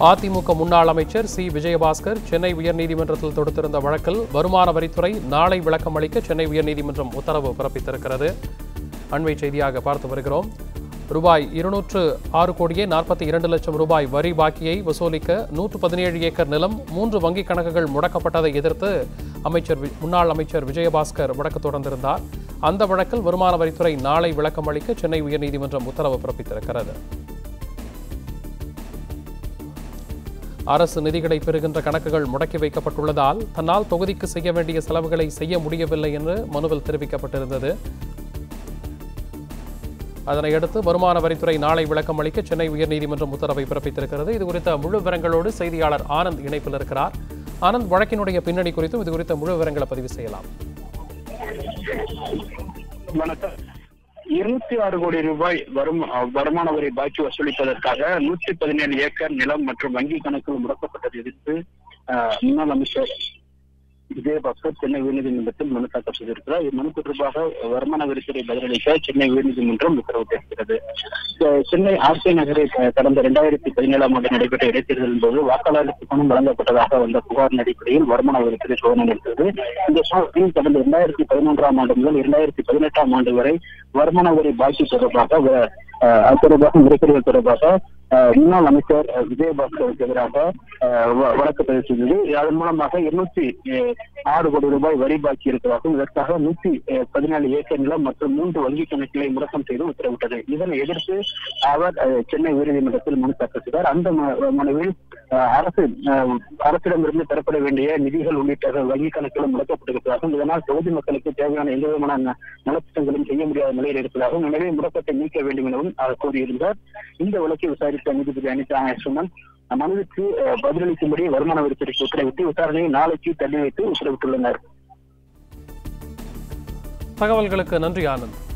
அதிமுக முன்னாள் அமைச்சர் சி விஜயபாஸ்கர் சென்னை உயர்நீதிமன்றத்தில் தொடுத்திருந்த வழக்கில் வருமான வரித்துறை நாளை விளக்கம் அளிக்க சென்னை உயர்நீதிமன்றம் உத்தரவு பிறப்பித்திருக்கிறது அண்மை செய்தியாக பார்த்து வருகிறோம் ரூபாய் இருநூற்று ஆறு கோடியே நாற்பத்தி இரண்டு லட்சம் ரூபாய் வரி பாக்கியை வசூலிக்க நூற்று பதினேழு ஏக்கர் நிலம் மூன்று வங்கிக் கணக்குகள் முடக்கப்பட்டதை எதிர்த்து அமைச்சர் வி- முன்னாள் அமைச்சர் விஜயபாஸ்கர் வழக்கு தொடர்ந்திருந்தார் அந்த வழக்கில் வருமான வரித்துறை நாளை விளக்கம் அளிக்க சென்னை உயர்நீதிமன்றம் உத்தரவு பிறப்பித்திருக்கிறது அரசு நிதிகளை பெறுகின்ற கணக்குகள் முடக்கி வைக்கப்பட்டுள்ளதால் தன்னால் தொகுதிக்கு செய்ய வேண்டிய செலவுகளை செய்ய முடியவில்லை என்று மனுவில் தெரிவிக்கப்பட்டிருந்தது அதனையடுத்து வருமான வரித்துறை நாளை விளக்கம் அளிக்க சென்னை உயர்நீதிமன்றம் உத்தரவை பிறப்பித்திருக்கிறது இது குறித்த முழு விவரங்களோடு செய்தியாளர் ஆனந்த் இணைப்பில் இருக்கிறார் ஆனந்த் வழக்கினுடைய பின்னணி குறித்தும் இது குறித்த முழு விவரங்களை பதிவு செய்யலாம் வணக்கம் இருநூத்தி ஆறு கோடி ரூபாய் வரும் வருமான வரி பாக்கி வசூலிப்பதற்காக நூற்றி பதினேழு ஏக்கர் நிலம் மற்றும் வங்கி கணக்குகள் முடக்கப்பட்டதை எதிர்த்து அஹ், முன்னாள் அமைச்சர் விஜயபாஸ்கர் சென்னை உயர்நீதிமன்றத்தில் மனு தாக்கல் செய்திருக்கிறார் இம்மனு தொடர்பாக வருமான வரித்துறை பதிலளிக்க சென்னை உயர்நீதிமன்றம் உத்தரவு பிறப்பித்தது அஹ், சென்னை ஆர்கே நகரில் அஹ், கடந்த இரண்டாயிரத்தி பதினேழாம் ஆண்டு நடைபெற்ற இடைத்தேர்தலின் போது வாக்காளருக்கு பணம் வழங்கப்பட்டதாக வந்த புகாரின் அடிப்படையில் வருமான வரித்துறை சோதனை நடத்தியது இந்த சோதனையில் கடந்த இரண்டாயிரத்தி பதினொன்றாம் ஆண்டு முதல் இரண்டாயிரத்தி பதினெட்டாம் ஆண்டு வரை வருமான வரி பாக்கி தொடர்பாக வ- அஹ், அது தொடர்பாக முறைகேடுகள் தொடர்பாக அஹ், முன்னாள் அமைச்சர் அஹ், விஜயபாஸ்கருக்கு எதிராக அஹ், வ- வழக்கு பதிவு செய்தது அதன் மூலமாக இருநூத்தி அஹ், ஆறு கோடி ரூபாய் வரி பாக்கி இருப்பதாகவும் இதற்காக நூத்தி அஹ், பதினாலு ஏக்கர் நிலம் மற்றும் மூன்று வங்கி கணக்குகளை முடக்கம் செய்து உத்தரவிட்டது இதனை எதிர்த்து அவர் அஹ், சென்னை உயர்நீதிமன்றத்தில் மனு தாக்கல் செய்தார் அந்த ம- மனுவில் அஹ், அரசு அஹ், அரசிடமிருந்து பெறப்பட வேண்டிய நிதிகள் உள்ளிட்ட வங்கி கணக்குகளும் முடக்கப்பட்டிருப்பதாகவும் இதனால் தொகுதி மக்களுக்கு தேவையான எந்த விதமான ந- நலத்திட்டங்களும் செய்ய முடியாத நிலையில் இருப்பதாகவும் எனவே முடக்கத்தை நீக்க வேண்டும் எனவும் அவர் கூறியிருந்தார் இந்த வழக்கை விசாரித்த நீதிபதி அனிதா சுமன் மனுவிற்கு அஹ், பதிலளிக்கும்படி வருமான வரித்துறைக்கு உத்தரவிட்டு விசாரணையை நாளைக்கு தள்ளி வைத்து உத்தரவிட்டுள்ளனர் தகவல்களுக்கு நன்றி ஆனந்த்